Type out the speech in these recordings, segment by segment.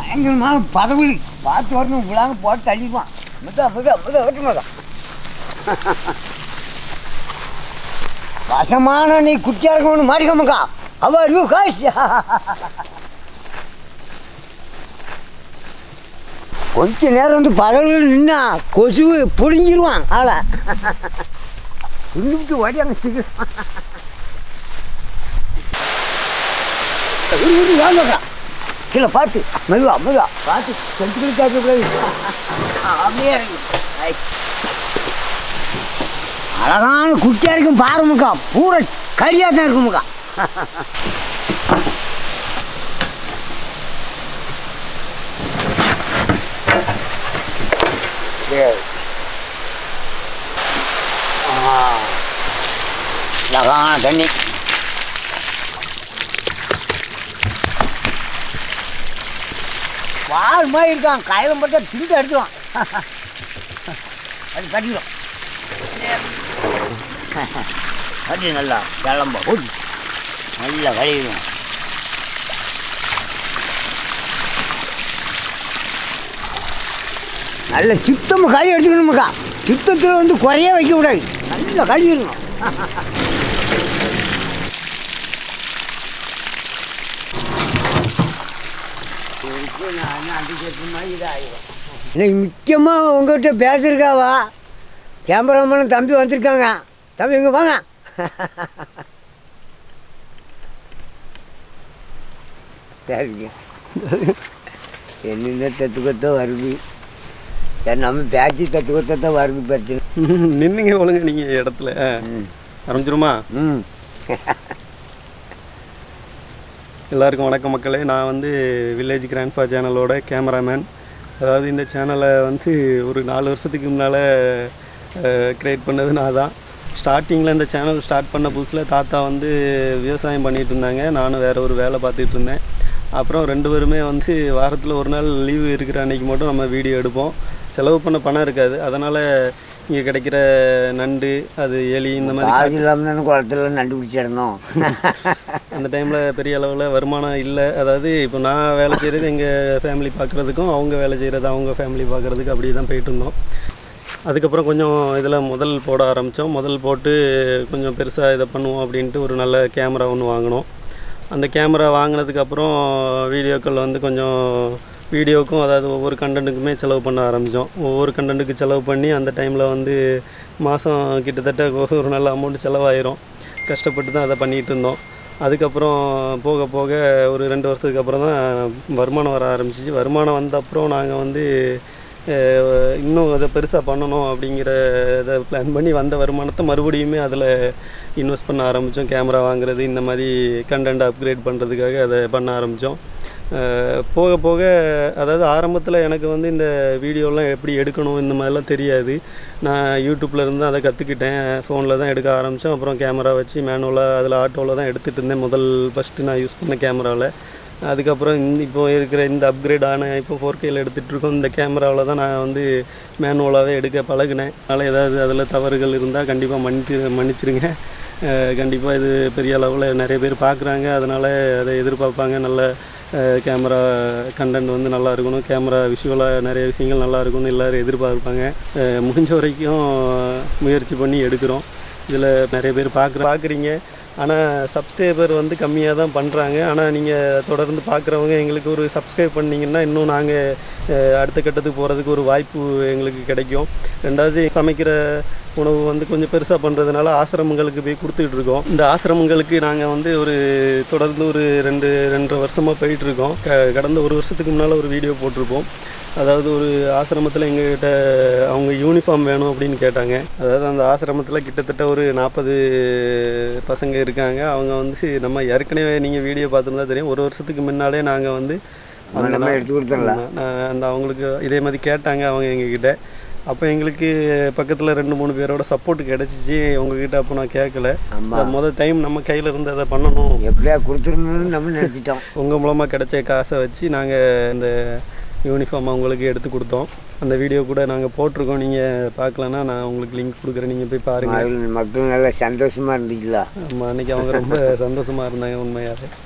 பயங்கரமான பதவி பார்த்து வரணும் விழாங்க போட்டு தள்ளிடுவான் மிதா மிதா மிதா வெட்டு மிதா வசமான நீ குட்டியா இருக்கவனு மாட்டிக்கோமக்கா அவ யூ காஷ் கொஞ்ச நேரம் வந்து பதவியில் நின்னா கொசு புடுங்கிடுவான் ஆளை புடுங்கிட்டு ஓடியாங்க சீக்கிரம் இரு, இரு, வாங்கக்கா கீழே பார்த்து மெதுவா மெதுவா பார்த்து செஞ்சுக்கிட்டு கேட்கக்கூடாது அப்படியே இறங்கி ஐ. அழகான குட்டியாக இருக்கும் பாருமுக்கா பூரா கரியாக தான் இருக்குமுக்கா சரி ஆ. அழகான தண்ணி வால் மாதிரி இருக்கான் காயம் போட்டால் திருட்டு அடிச்சிடும் அது கட்டிடும் கட்டி நல்லா கிளம்ப ஊடி நல்லா கழுவிடும் நல்ல சுத்தமாக கழுவி எடுத்துக்கணுமுக்கா சுத்தத்தில் வந்து குறைய வைக்கக்கூடாது நல்லா கழுவிடணும் இன்னைக்கு முக்கியமாக உங்கள்கிட்ட பேசியிருக்காவா கேமராமேன் தம்பி வந்திருக்காங்க தம்பி இங்கே வாங்க சரிங்க என்ன தத்துக்கத்தை வருது சரி நம்ம பேச்சு தத்துக்கத்தை தான் வருது பிரச்சனை நின்னுங்க ஒழுங்க நீங்க இடத்துல ம் ஆரம்பிச்சிருமா ம் எல்லாருக்கும் வணக்கம் மக்களே நான் வந்து வில்லேஜ் கிராண்ட்ஃபா சேனலோட கேமராமேன் அதாவது இந்த சேனலை வந்து ஒரு நாலு வருஷத்துக்கு முன்னால் க்ரியேட் பண்ணது நான் தான் ஸ்டார்டிங்கில் இந்த சேனல் ஸ்டார்ட் பண்ண புதுசில் தாத்தா வந்து விவசாயம் பண்ணிகிட்டு இருந்தாங்க நானும் வேறு ஒரு வேலை பார்த்துட்டு இருந்தேன் அப்புறம் ரெண்டு பேருமே வந்து வாரத்தில் ஒரு நாள் லீவு இருக்கிற அன்னைக்கு மட்டும் நம்ம வீடியோ எடுப்போம் செலவு பண்ண பணம் இருக்காது அதனால் இங்கே கிடைக்கிற நண்டு அது எலி இந்த மாதிரி காசு இல்லாமல் தானே குளத்துல நண்டு பிடிச்சிடணும் அந்த டைமில் பெரிய அளவில் வருமானம் இல்லை அதாவது இப்போ நான் வேலை செய்கிறது எங்கள் ஃபேமிலி பார்க்குறதுக்கும் அவங்க வேலை செய்கிறது அவங்க ஃபேமிலி பார்க்குறதுக்கு அப்படி தான் போயிட்டு இருந்தோம் அதுக்கப்புறம் கொஞ்சம் இதில் முதல் போட ஆரம்பித்தோம் முதல் போட்டு கொஞ்சம் பெருசாக இதை பண்ணுவோம் அப்படின்ட்டு ஒரு நல்ல கேமரா ஒன்று வாங்கினோம் அந்த கேமரா வாங்கினதுக்கப்புறம் வீடியோக்கள் வந்து கொஞ்சம் வீடியோக்கும் அதாவது ஒவ்வொரு கண்டென்ட்டுக்குமே செலவு பண்ண ஆரம்பித்தோம் ஒவ்வொரு கண்டென்ட்டுக்கு செலவு பண்ணி அந்த டைமில் வந்து மாதம் கிட்டத்தட்ட ஒரு நல்ல அமௌண்ட் செலவாயிரும் கஷ்டப்பட்டு தான் அதை பண்ணிகிட்டு இருந்தோம் அதுக்கப்புறம் போக போக ஒரு ரெண்டு வருஷத்துக்கு அப்புறம் தான் வருமானம் வர ஆரம்பிச்சிச்சு வருமானம் வந்த அப்புறம் நாங்கள் வந்து அஹ், இன்னும் அதை பெருசாக பண்ணணும் அப்படிங்கிற இதை பிளான் பண்ணி வந்த வருமானத்தை மறுபடியுமே அதில் இன்வெஸ்ட் பண்ண ஆரம்பித்தோம் கேமரா வாங்குறது இந்த மாதிரி கண்டென்ட் அப்கிரேட் பண்ணுறதுக்காக அதை பண்ண ஆரம்பித்தோம் போக போக அதாவது ஆரம்பத்தில் எனக்கு வந்து இந்த வீடியோலாம் எப்படி எடுக்கணும் இந்த மாதிரிலாம் தெரியாது நான் யூடியூப்ல இருந்து அதை கற்றுக்கிட்டேன் ஃபோனில் தான் எடுக்க ஆரம்பித்தோம் அப்புறம் கேமரா வச்சு மேனுவலாக அதில் ஆட்டோவில் தான் எடுத்துகிட்டு இருந்தேன் முதல் ஃபஸ்ட்டு நான் யூஸ் பண்ண கேமராவில் அதுக்கப்புறம் இந்த இப்போ இருக்கிற இந்த அப்கிரேட் ஆன இப்போ ஃபோர் கேயில் இருக்கோம் இந்த கேமராவில் தான் நான் வந்து மேனுவலாகவே எடுக்க பழகினேன் அதனால் ஏதாவது அதில் தவறுகள் இருந்தால் கண்டிப்பாக மன்னித்து மன்னிச்சிருங்க கண்டிப்பாக இது பெரிய அளவில் நிறைய பேர் பார்க்குறாங்க அதனால் அதை எதிர்பார்ப்பாங்க நல்ல கேமரா கண்டென்ட் வந்து நல்லா இருக்கணும் கேமரா விஷுவலாக நிறைய விஷயங்கள் நல்லா இருக்கணும்னு எல்லோரும் எதிர்பார்ப்பாங்க அஹ் முடிஞ்ச வரைக்கும் முயற்சி பண்ணி எடுக்கிறோம் இதில் நிறைய பேர் பார்க்குற பார்க்குறீங்க ஆனால் சப்ஸ்கிரைபர் வந்து கம்மியாக தான் பண்ணுறாங்க ஆனால் நீங்கள் தொடர்ந்து பார்க்குறவங்க எங்களுக்கு ஒரு சப்ஸ்கிரைப் பண்ணிங்கன்னா இன்னும் நாங்கள் அடுத்த கட்டத்துக்கு போகிறதுக்கு ஒரு வாய்ப்பு எங்களுக்கு கிடைக்கும் ரெண்டாவது சமைக்கிற உணவு வந்து கொஞ்சம் பெருசாக பண்ணுறதுனால ஆசிரமங்களுக்கு போய் கொடுத்துக்கிட்டு இருக்கோம் இந்த ஆசிரமங்களுக்கு நாங்கள் வந்து ஒரு தொடர்ந்து ஒரு ரெண்டு ரெண்டரை வருஷமாக போயிட்டுருக்கோம் க கடந்த ஒரு வருஷத்துக்கு முன்னால் ஒரு வீடியோ போட்டிருப்போம் அதாவது ஒரு ஆசிரமத்தில் எங்ககிட்ட அவங்க யூனிஃபார்ம் வேணும் அப்படின்னு கேட்டாங்க அதாவது அந்த ஆசிரமத்தில் கிட்டத்தட்ட ஒரு நாற்பது பசங்க இருக்காங்க அவங்க வந்து நம்ம ஏற்கனவே நீங்கள் வீடியோ பார்த்துருந்தா தெரியும் ஒரு வருஷத்துக்கு முன்னாலே நாங்கள் வந்து அந்த நம்ம நா- எடுத்து கொடுத்துடலாம் ஆமா. நான் அந்த அவங்களுக்கு இதே மாதிரி கேட்டாங்க அவங்க எங்ககிட்ட அப்போ எங்களுக்கு பக்கத்தில் ரெண்டு மூணு பேரோட சப்போர்ட் கிடச்சிச்சு உங்ககிட்ட அப்போ நான் கேட்கல ஆமா. முதல் டைம் நம்ம கையில் இருந்து அதை பண்ணணும் எப்படியா கொடுத்துடணும்னு நம்ம நினச்சிட்டோம் உங்கள் மூலமாக கிடைச்ச காசை வச்சு நாங்கள் இந்த யூனிஃபார்ம் அவங்களுக்கு எடுத்து கொடுத்தோம் அந்த வீடியோ கூட நாங்கள் போட்டிருக்கோம் நீங்கள் பார்க்கலன்னா நான் உங்களுக்கு லிங்க் கொடுக்குறேன் நீங்கள் போய் பாருங்கள் அதில் மக்கள் நல்லா சந்தோஷமாக இருந்துச்சுல ஆமாம் அன்றைக்கி அவங்க ரொம்ப சந்தோஷமாக இருந்தாங்க உண்மையாகவே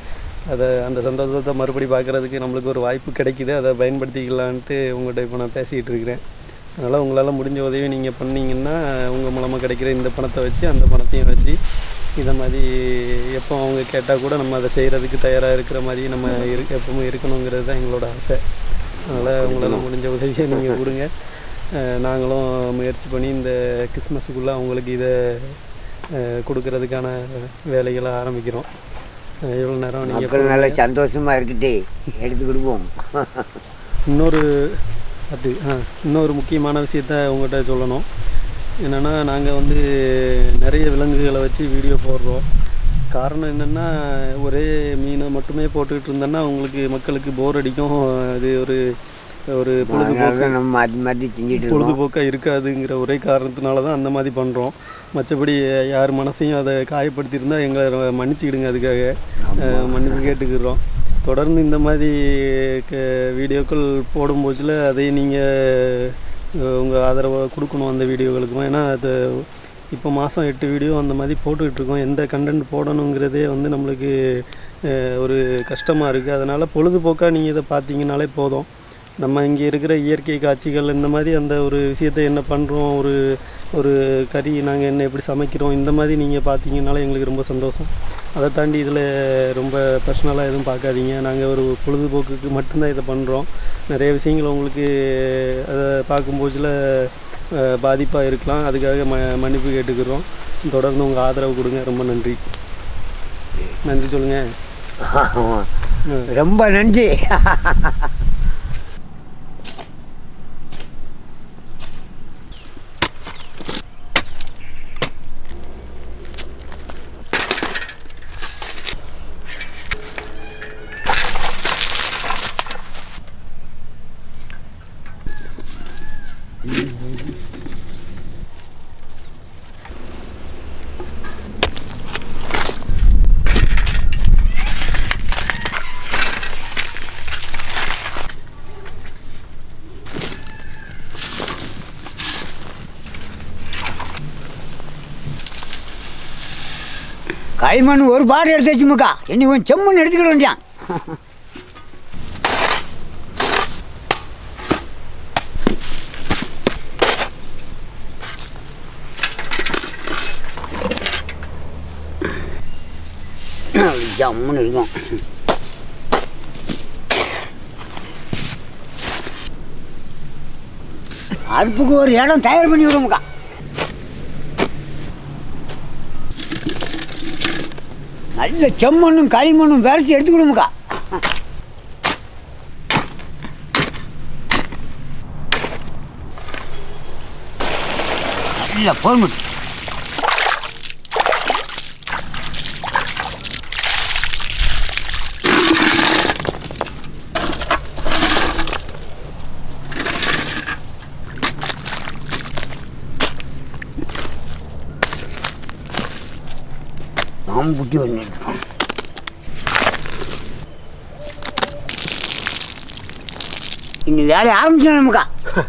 அதை அந்த சந்தோஷத்தை மறுபடி பார்க்குறதுக்கு நம்மளுக்கு ஒரு வாய்ப்பு கிடைக்குது அதை பயன்படுத்திக்கலான்ட்டு உங்கள்கிட்ட இப்போ நான் பேசிக்கிட்டு இருக்கிறேன் அதனால் உங்களால் முடிஞ்ச உதவி நீங்கள் பண்ணீங்கன்னா உங்கள் மூலமாக கிடைக்கிற இந்த பணத்தை வச்சு அந்த பணத்தையும் வச்சு இதை மாதிரி எப்போ அவங்க கேட்டால் கூட நம்ம அதை செய்கிறதுக்கு தயாராக இருக்கிற மாதிரி நம்ம இரு எப்பவுமே இருக்கணுங்கிறது தான் எங்களோட ஆசை அதனால் உங்களால் முடிஞ்ச உதவியை நீங்கள் கொடுங்க அஹ் நாங்களும் முயற்சி பண்ணி இந்த கிறிஸ்மஸுக்குள்ளே அவங்களுக்கு இதை அஹ் கொடுக்கறதுக்கான வேலைகளை ஆரம்பிக்கிறோம் அஹ் எவ்வளோ நேரம் நீங்கள் மக்கள் நல்ல சந்தோஷமாக இருக்கட்டே எடுத்து கொடுப்போம் இன்னொரு அது ஆ இன்னொரு முக்கியமான விஷயத்த உங்கள்கிட்ட சொல்லணும் என்னென்னா நாங்கள் வந்து நிறைய விலங்குகளை வச்சு வீடியோ போடுறோம் காரணம் என்னென்னா ஒரே மீனை மட்டுமே போட்டுக்கிட்டு இருந்தோன்னா உங்களுக்கு மக்களுக்கு போர் அடிக்கும் அது ஒரு ஒரு பொழுதுபோக்கு அதனால தான் நம்ம மாற்றி மாற்றி செஞ்சுட்டு இருக்கோம் பொழுதுபோக்காக இருக்காதுங்கிற ஒரே காரணத்தினால தான் அந்த மாதிரி பண்ணுறோம் மற்றபடி யார் மனசையும் அதை காயப்படுத்தியிருந்தா எங்களை மன்னிச்சுக்கிடுங்க அதுக்காக அஹ், மன்னிப்பு கேட்டுக்கிறோம் தொடர்ந்து இந்த மாதிரி க வீடியோக்கள் போடும்போதில் அதை நீங்கள் உங்கள் ஆதரவை கொடுக்கணும் அந்த வீடியோகளுக்கும் ஏன்னா அது இப்போ மாதம் எட்டு வீடியோ அந்த மாதிரி போட்டுக்கிட்டு இருக்கோம் எந்த கண்டென்ட் போடணுங்கிறதே வந்து நம்மளுக்கு அஹ், ஒரு கஷ்டமாக இருக்குது அதனால் பொழுதுபோக்காக நீங்கள் இதை பார்த்தீங்கனாலே போதும் நம்ம இங்கே இருக்கிற இயற்கை காட்சிகள் இந்த மாதிரி அந்த ஒரு விஷயத்தை என்ன பண்ணுறோம் ஒரு ஒரு கறி நாங்கள் என்ன எப்படி சமைக்கிறோம் இந்த மாதிரி நீங்கள் பார்த்தீங்கனாலே எங்களுக்கு ரொம்ப சந்தோஷம் அதை தாண்டி இதில் ரொம்ப பர்சனலாக எதுவும் பார்க்காதீங்க நாங்கள் ஒரு பொழுதுபோக்குக்கு மட்டும்தான் இதை பண்ணுறோம் நிறைய விஷயங்கள் உங்களுக்கு அதை பார்க்கும்போதுல பாதிப்பாக இருக்கலாம் அதுக்காக ம மன்னிப்பு கேட்டுக்கிறோம் தொடர்ந்து உங்கள் ஆதரவு கொடுங்க ரொம்ப நன்றி நன்றி சொல்லுங்கள் ரொம்ப நன்றி கைமண் ஒரு பாடு எடுத்து வச்சுமுக்கா இன்னும் கொஞ்சம் செம்மண் எடுத்துக்கிட வேண்டியான் ஜம்முன்னு இருக்கும் அடுப்புக்கு ஒரு இடம் தயார் பண்ணி விடுமுக்கா நல்ல செம்மண்ணும் களிமண்ணும் விரைச்சி எடுத்துக்கிடுமுக்கா நல்ல பொறுமுட்டு பாம்புட்டி ஒன்று இருக்கும் இன்னைக்கு வேலையை ஆரம்பிச்சோம் நமக்கா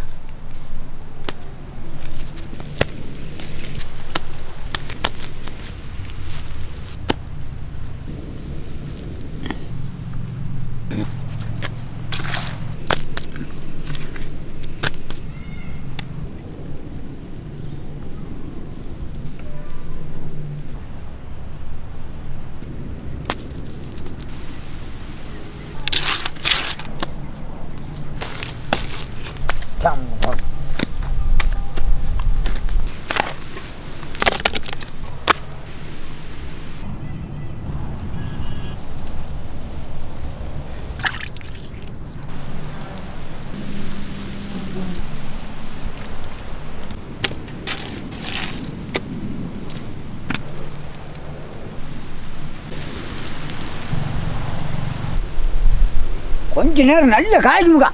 கொஞ்ச நேரம் நல்ல காய்ச்சுமுக்கா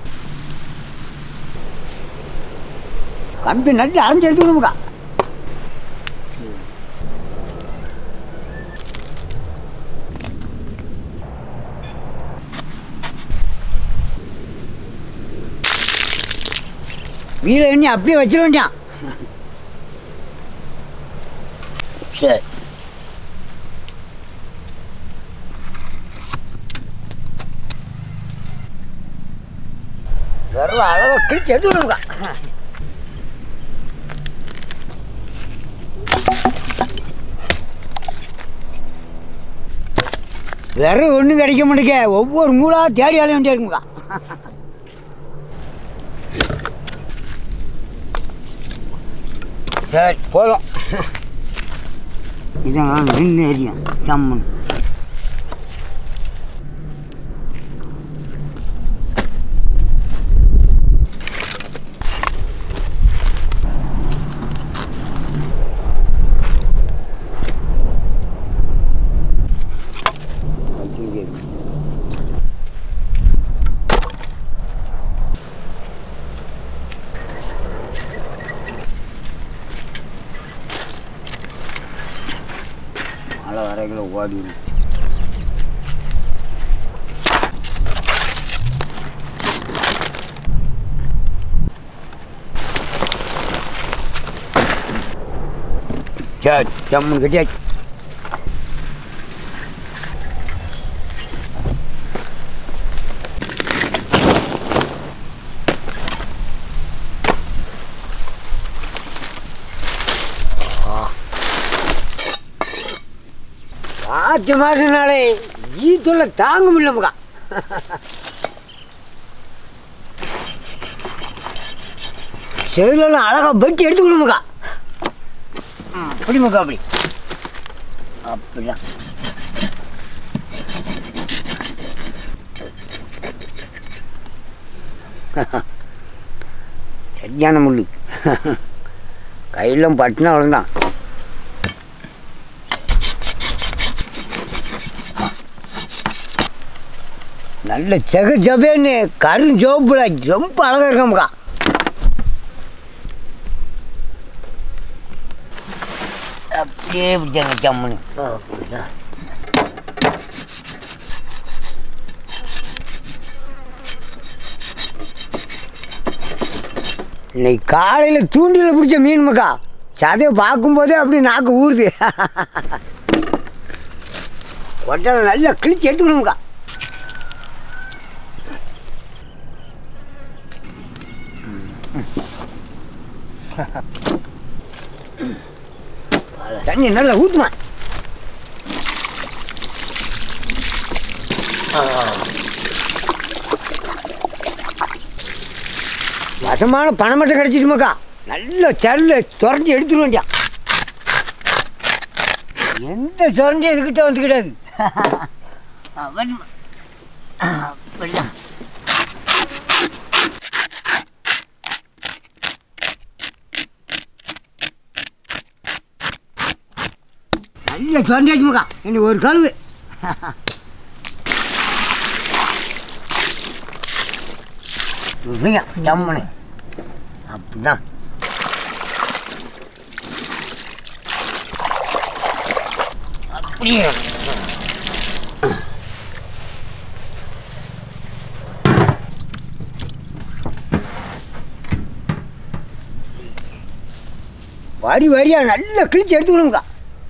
கம்பி நல்லா அரைஞ்சு எடுத்துக்கணுமுக்கா வீட எண்ணி அப்படியே வச்சிட வேண்டியான் சரி வெறும் அழகாக கிழிச்சு எடுத்து விடுங்க வெறும் ஒன்றும் கிடைக்க மாட்டேங்க ஒவ்வொரு மூடாக தேடி அலைய வேண்டிய இருக்குங்க சரி போதும் இதான் நின்று ஏரியா சம்மன் மழை வரைகளை ஓடி சரி ஜம்முன்னு கட்டியாச்சு ஆச்சு மாசம்னாலே ஈ தொல்லை தாங்க முடியல முக்கா செவிலெல்லாம் அழகா வெட்டி எடுத்து கொடுமுக்கா அப்படி முக்கா அப்படி அப்படிதான் சரியான முள்ளு கையெல்லாம் பட்டுனா அவ்வளோதான் நல்ல செக ஜபேன்னு கரு ஜோப்புல ரொம்ப அழகாக இருக்கமுக்கா அப்படியே பிடிச்சாங்க ஜம்முன்னு இன்னைக்கு காலையில் தூண்டில் பிடிச்ச மீன் மக்கா சதையை பார்க்கும்போதே அப்படியே நாக்கு ஊறுது கொட்டலை நல்லா கிழிச்சு எடுத்துக்கணுமுக்கா தண்ணி நல்லா ஊற்றுமா வசமான பணம் மட்டும் கிடச்சிட்டுமாக்கா நல்ல சல்ல துறஞ்சி எடுத்துட வேண்டியா எந்த சுரண்டி இதுக்கிட்ட வந்து கிடையாது அப்படிதான் நல்ல சுரண்டியாச்சு மக்கா இன்னைக்கு ஒரு கழுவு இல்லைங்க ஜம்முன்னு அப்படிதான் அப்படியே வரி வரியா நல்லா கிழிச்சு எடுத்துக்கணுங்கக்கா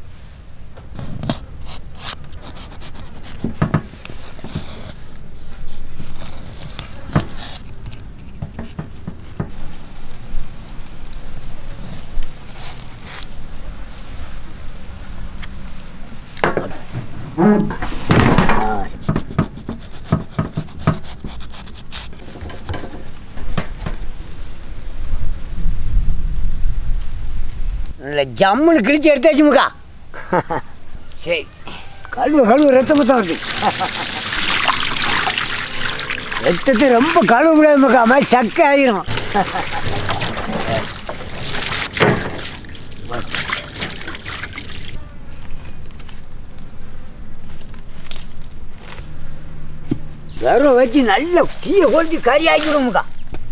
நல்ல ஜம்முன்னு கிழிச்சு எடுத்தாச்சு முக்கா சரி கழுவு கழுவு ரத்தம் மொத்தம் வருது ரத்தத்தை ரொம்ப கழுவ முடியாது முக்கா மாதிரி சக்கை ஆயிரும் வெறும் வச்சு நல்ல தீயை கொளுத்தி கறி ஆக்கிடும் முக்கா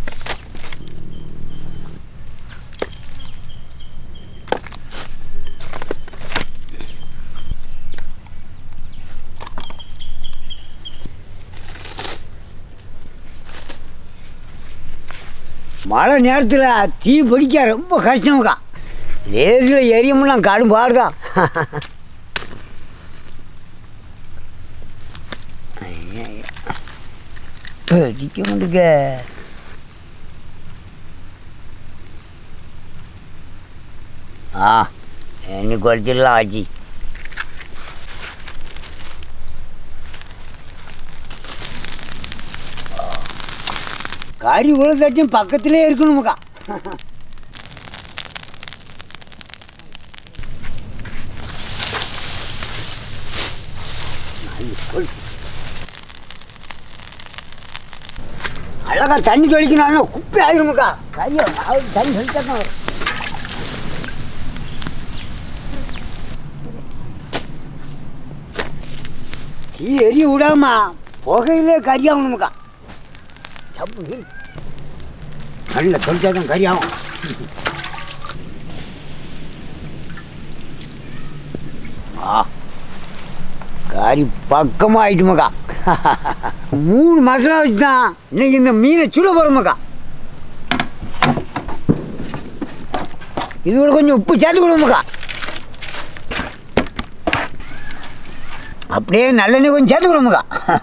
மழை நேரத்தில் தீ பிடிக்க ரொம்ப கஷ்டம்க்கா லேசில் எரியும்னா கடும் பாடுதான் பிடிக்க மாட்டுக்க ஆ எண்ணி குறைச்சிடலாம் ஆச்சு கறி உள்ள தட்டியும் பக்கத்திலே இருக்கணுமுக்கா அழகா தண்ணி தெளிக்கணும் குப்பை ஆயிருமுக்கா கையை தண்ணி தெளிச்சாக்கா வரும் தீ எரிய விடாமா புகையிலே கறியாகணுமுக்கா சப்பு இரு. நல்ல தொழிற்சாதான் கறியாகும் ஆ கறி பக்கமாக ஆயிட்டுமாக்கா மூணு மசாலா வச்சு தான் இன்னைக்கு இந்த மீனை சுட போகிறோமாக்கா இதோட கொஞ்சம் உப்பு சேர்த்து கொடுமாக்கா அப்படியே நல்லெண்ணெய் கொஞ்சம் சேர்த்து கொடுமாக்கா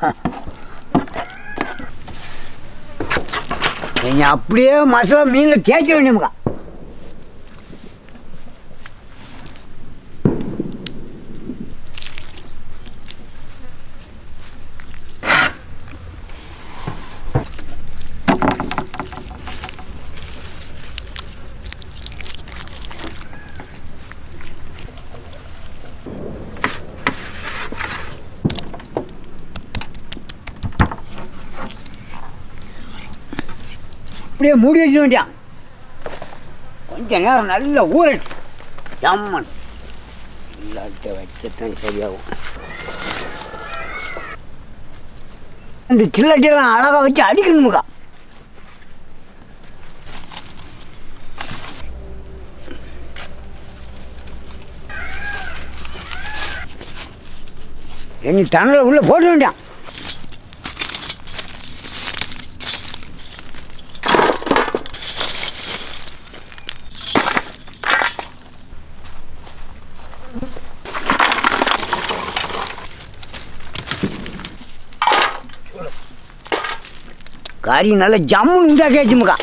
நீங்கள் அப்படியே மசாலா மீனில் தேய்க்க வேண்டியமுக்கா அப்படியே மூடி வச்சிட வேண்டியான் கொஞ்ச நேரம் நல்லா ஊறட்டு ஜம்மன் இல்லாட்ட வச்சத்தான் சரியாகும் இந்த சில்லட்டியெல்லாம் அழகாக வச்சு அடிக்கணுமுக்கா எண்ணி தண்ணில் உள்ளே போட வேண்டியான் கறி நல்லா ஜம்முன்னு உண்டாக்கியாச்சுமுக்கா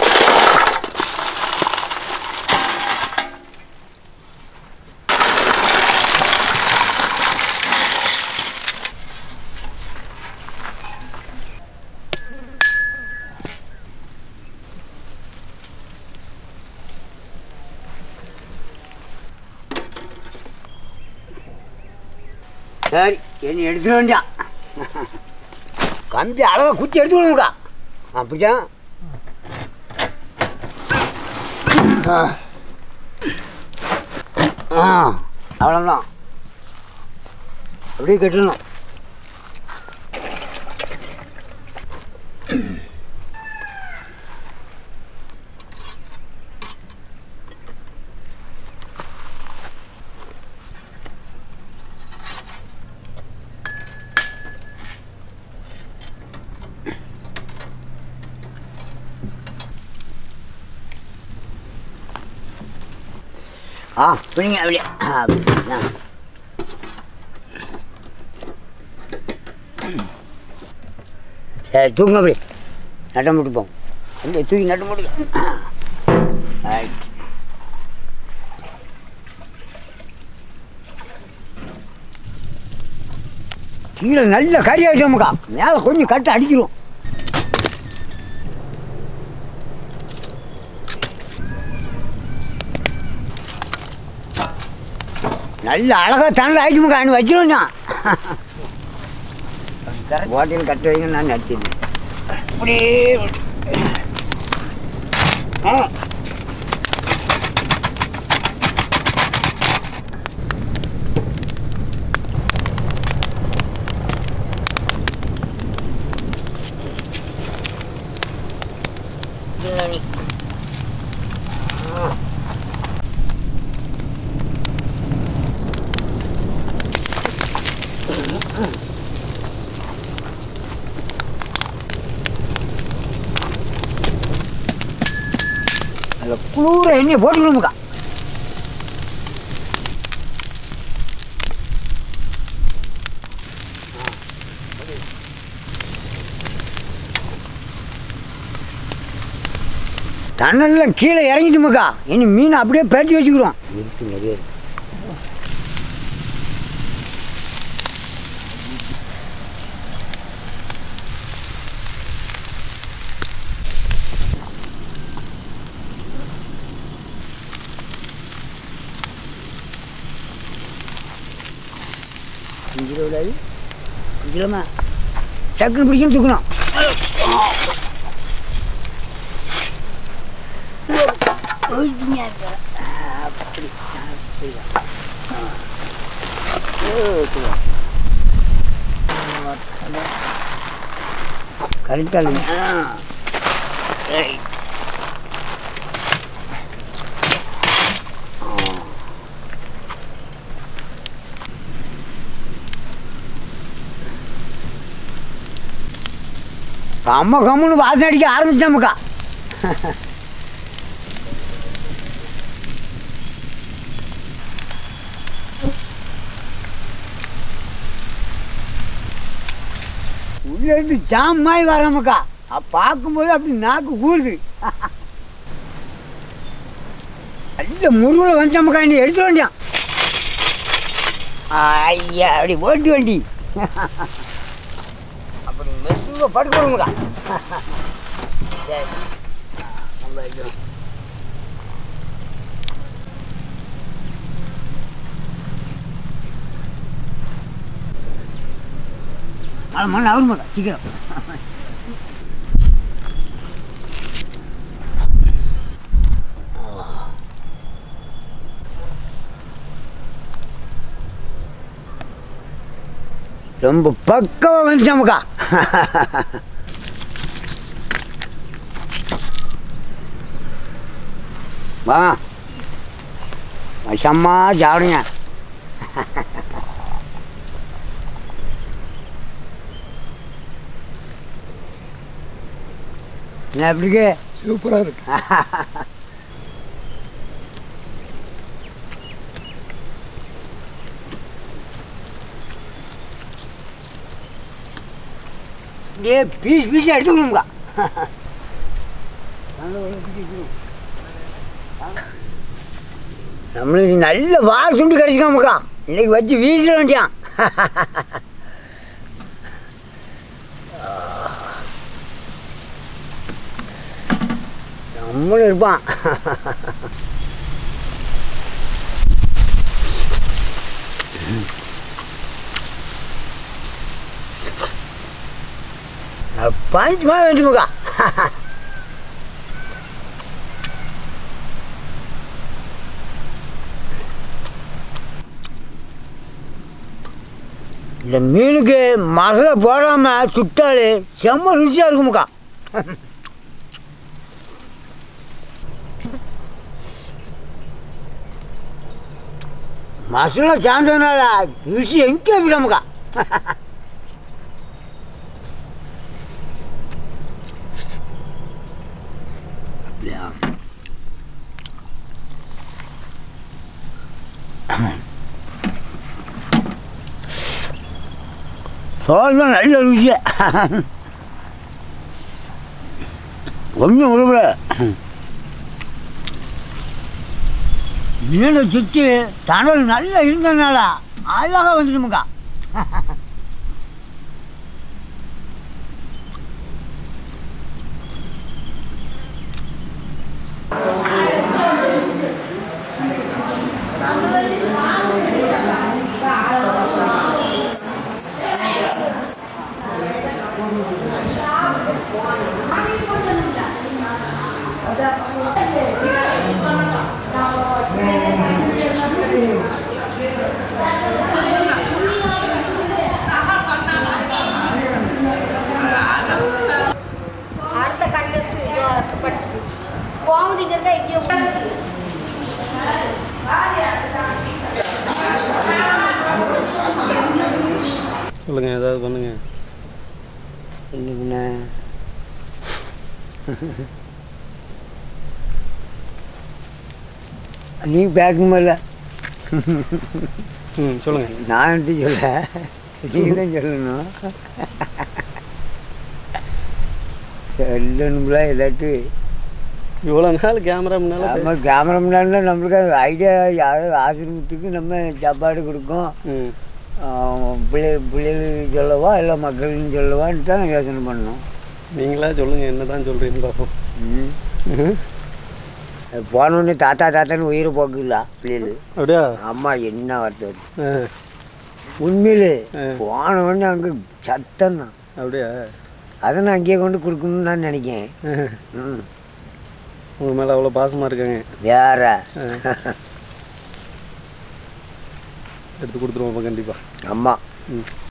சரி என்ன எடுத்துட வேண்டாம் கம்பி அழகாக குத்தி எடுத்து விடுங்கக்கா அப்படிதான் ஆ ஆ அவ்வளோதான் அப்படியே கட்டணும் ஆ பிடிங்க அப்படியே ஆ, அப்படியா. சரி தூங்க அப்படி நட்டம் போட்டுப்போம் அப்படியே தூக்கி நட்டம் போட்டு ரைட் கீழே நல்ல கறி ஆகிட்டோமுக்கா மேலே கொஞ்சம் கட்டு அடிக்கிறோம் நல்ல அழகாக தண்ணில் ஆயிடுச்சுமுக்கா அனு வச்சிருவோம் நான் ஹோட்டல் கட்ட வைங்க நான் நடிச்சிருந்தேன் அப்படியே ஆ அதில் குளிர எண்ணெயை போட்டுக்கணுமுக்கா தண்ணெல்லாம் கீழே இறங்கிட்டுமாக்கா இனி மீன் அப்படியே பேட்டி வச்சுக்கிறோம் இருக்கு நிறைய இருக்கு அஞ்சு கிலோ விடாது அஞ்சு கிலோமா டக்குன்னு பிடிக்கணும் தூக்கணும் அப்படி கரெக்டாக இல்லைங்க அம்மா கம்முன்னு வாசனை அடிக்க ஆரம்பிச்சிட்டாமுக்கா உள்ள இருந்து ஜாமாய் வராமக்கா பார்க்கும்போது அப்படி நாக்கு கூறுது நல்ல முருகில் வந்தாமக்கா என்ன எடுத்துட வேண்டியான் ஐயா அப்படி ஓட்டு வண்டி அப்படி மெதுவாக படுக்கணுமுக்கா சரி நம்ம இது மழை மழை அவருமாக்கா சீக்கிரம் ரொம்ப பக்கமாக வந்துட்டாமுக்கா வா வசம்மா சாப்பிடுங்க என்ன எப்படி இருக்கு சூப்பராக இருக்கு அப்படியே பீஸ் பீஸாக எடுத்துக்கணும்க்கா நம்மளுக்கு நல்ல வால் துண்டு கிடச்சிக்காமக்கா இன்னைக்கு வச்சு வீசிட வேண்டியான் நம்மளும் இருப்பான் பஞ்சமா வேண்டுமுக்கா இந்த மீனுக்கு மசாலா போடாமல் சுட்டாலே செம்ம ருசியாக இருக்குமுக்கா மசாலா சார்ந்ததுனால ருசி எங்கே விடாமுக்கா அப்படியா சோறு தான் நல்ல ருசி ஒன்றும் உருவல மீனை சுற்றி தணல் நல்லா இருந்ததுனால அழகாக வந்துடுமுக்கா அடுத்த கண்டஸ்ட் பட்டு போகுது இங்கே இருந்தால் எங்கேயோ சொல்லுங்கள் ஏதாவது பண்ணுங்கள் என்ன பண்ண நீ பேசணுமில்ல ம் சொல்லுங்கள் நான் எப்படி சொல்ல நீங்கள் தான் சொல்லணும் சொல்லணும்ல ஏதாட்டு இவ்வளோ நாள் கேமரா முன்னால் நம்ம கேமரா முன்னாடி நம்மளுக்கு அது ஐடியா யாரும் ஆசிரமத்துக்கு நம்ம சாப்பாடு கொடுக்கோம் ம் ஆஹ் பிள்ளை பிள்ளைகளுக்கு சொல்லவா இல்லை மக்களுக்கு சொல்லவான்னு தான் யோசனை பண்ணோம் நீங்களா சொல்லுங்கள் என்ன தான் சொல்கிறீங்கன்னு பார்ப்போம் ம். அது போனோடனே தாத்தா தாத்தான்னு உயிரை போக்குல பிள்ளைகள் அப்படியா அம்மா என்ன வார்த்தை வருது ஆ உண்மையிலே போன உடனே அங்கே சத்தம் தான் அப்படியா அதை நான் அங்கேயே கொண்டு கொடுக்கணும்னு நான் நினைக்கேன் ம் உங்கள் மேலே அவ்வளோ பாசமாக இருக்காங்க வேற எடுத்து கொடுத்துருவோம் கண்டிப்பாக அம்மா ம்